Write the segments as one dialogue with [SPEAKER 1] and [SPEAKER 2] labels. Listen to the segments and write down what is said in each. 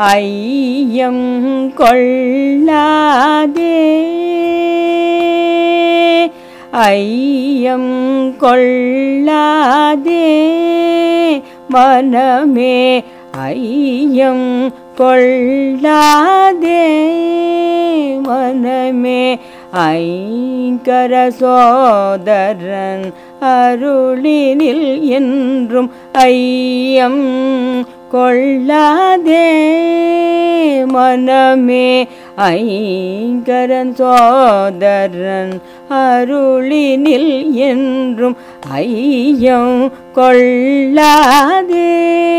[SPEAKER 1] ஐயம் கொள்ளாதே ஐயம் கொள்ளாதே மனமே ஐயம் கொள்ளாதே மனமே ஐங்கர சோதரன் அருளினில் என்றும் ஐயம் கொள்ளாதே மனமே ஐங்கரன் சோதரன் அருளினில் என்றும் ஐயம் கொள்ளாதே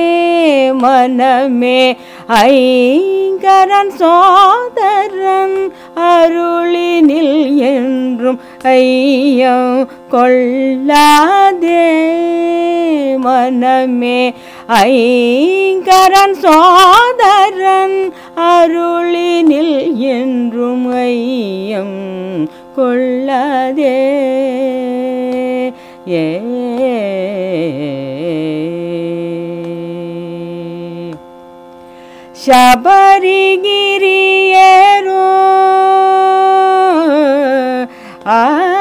[SPEAKER 1] மனமே ஐங்கரன் சோதரன் அருளினில் என்றும் ஐயம் கொள்ளாதே மனமே ஐங்கரன் சோதரன் அருளினில் என்றும் ஐயம் கொள்ளாதே ஏ ಶಬರಿಗಿರಿಯೇರು ಆ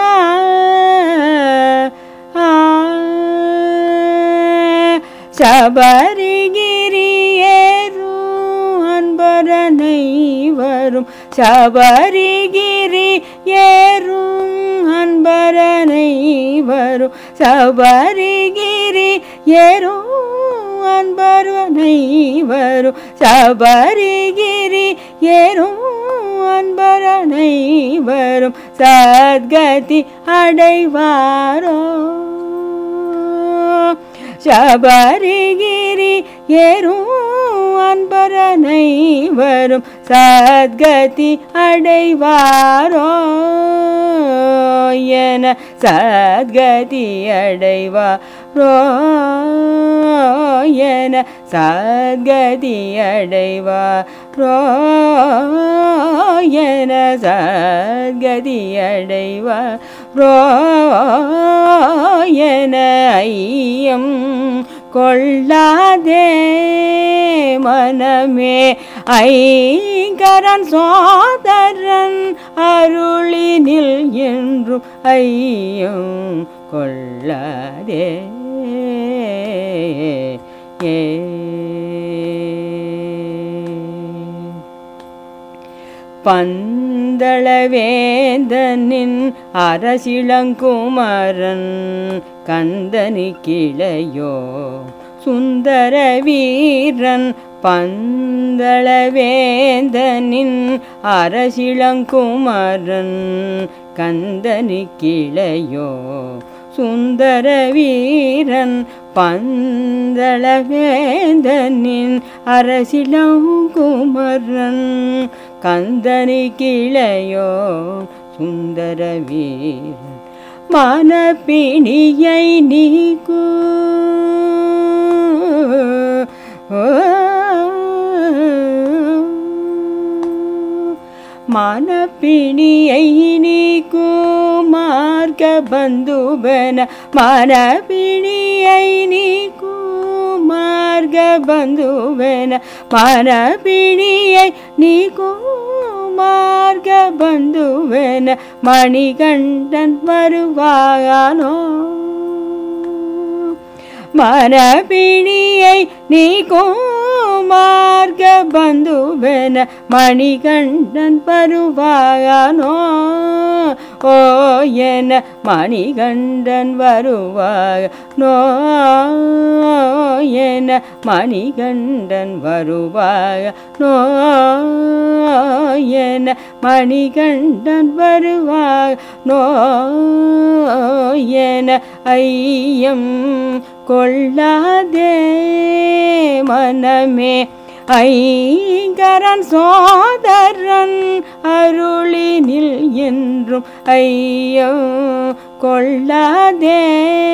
[SPEAKER 1] ಆ ಶಬರಿಗಿರಿಯೇರು அன்பரனை வரும் சபரிகிரி ஏறும் அன்பரனை வரும் சபரிகிரி ஏறும் அன்பரனை வரும் சபரிகிரி ஏறும் அன்பரனை வரும் சத்கதி அடைவாரோ சபரிகிரி ஏறும் அன்பரனை வரும் சத்கதி அடைவாரோ என சத்கதி அடைவாரோ என சத்கதி அடைவாரோ என சத்கதி அடைவாரோ என ஐயம் கொள்ளாதே மனமே ஐங்கரன் சோதரன் அருளினில் என்றும் ஐயம் கொள்ளாதே ஏ பந்தளவேந்தனின் அரசிளங்குமரன் கந்தனி கிளையோ சுந்தர வீரன் பந்தளவேந்தனின் அரசிளங்குமரன் கந்தனி கிளையோ சுந்தர வீரன் பந்தளவேந்தனின் அரசிளங்குமரன் கந்தனி கிளையோ சுந்தர வீரன் மனப்பிணியை நீக்கு மனப்பிணியை நீக்கு மார்க்க பந்துபன மனப்பிணியை நீக்கு மார்க பந்துவன மனப்பிணியை நீக்கு மார்க பந்துவன மணிகண்டன் வருவானோ மனப்பிணியை நீக்கும் மார்க்க பந்துவன மணிகண்டன் பருவானோ ஓ என மணிகண்டன் வருவானோ என மணிகண்டன் வருவானோ என மணிகண்டன் வருவானோ என ஐயம் கொள்ளாதே மனமே ஐங்கரன் சோதரன் அருளினில் என்றும் ஐயோ கொள்ளாதே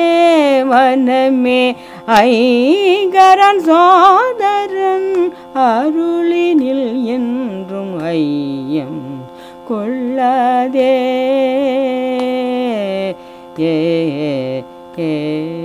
[SPEAKER 1] மனமே ஐங்கரன் சோதரன் அருளினில் என்றும் ஐயம் கொள்ளாதே ஏ ஏ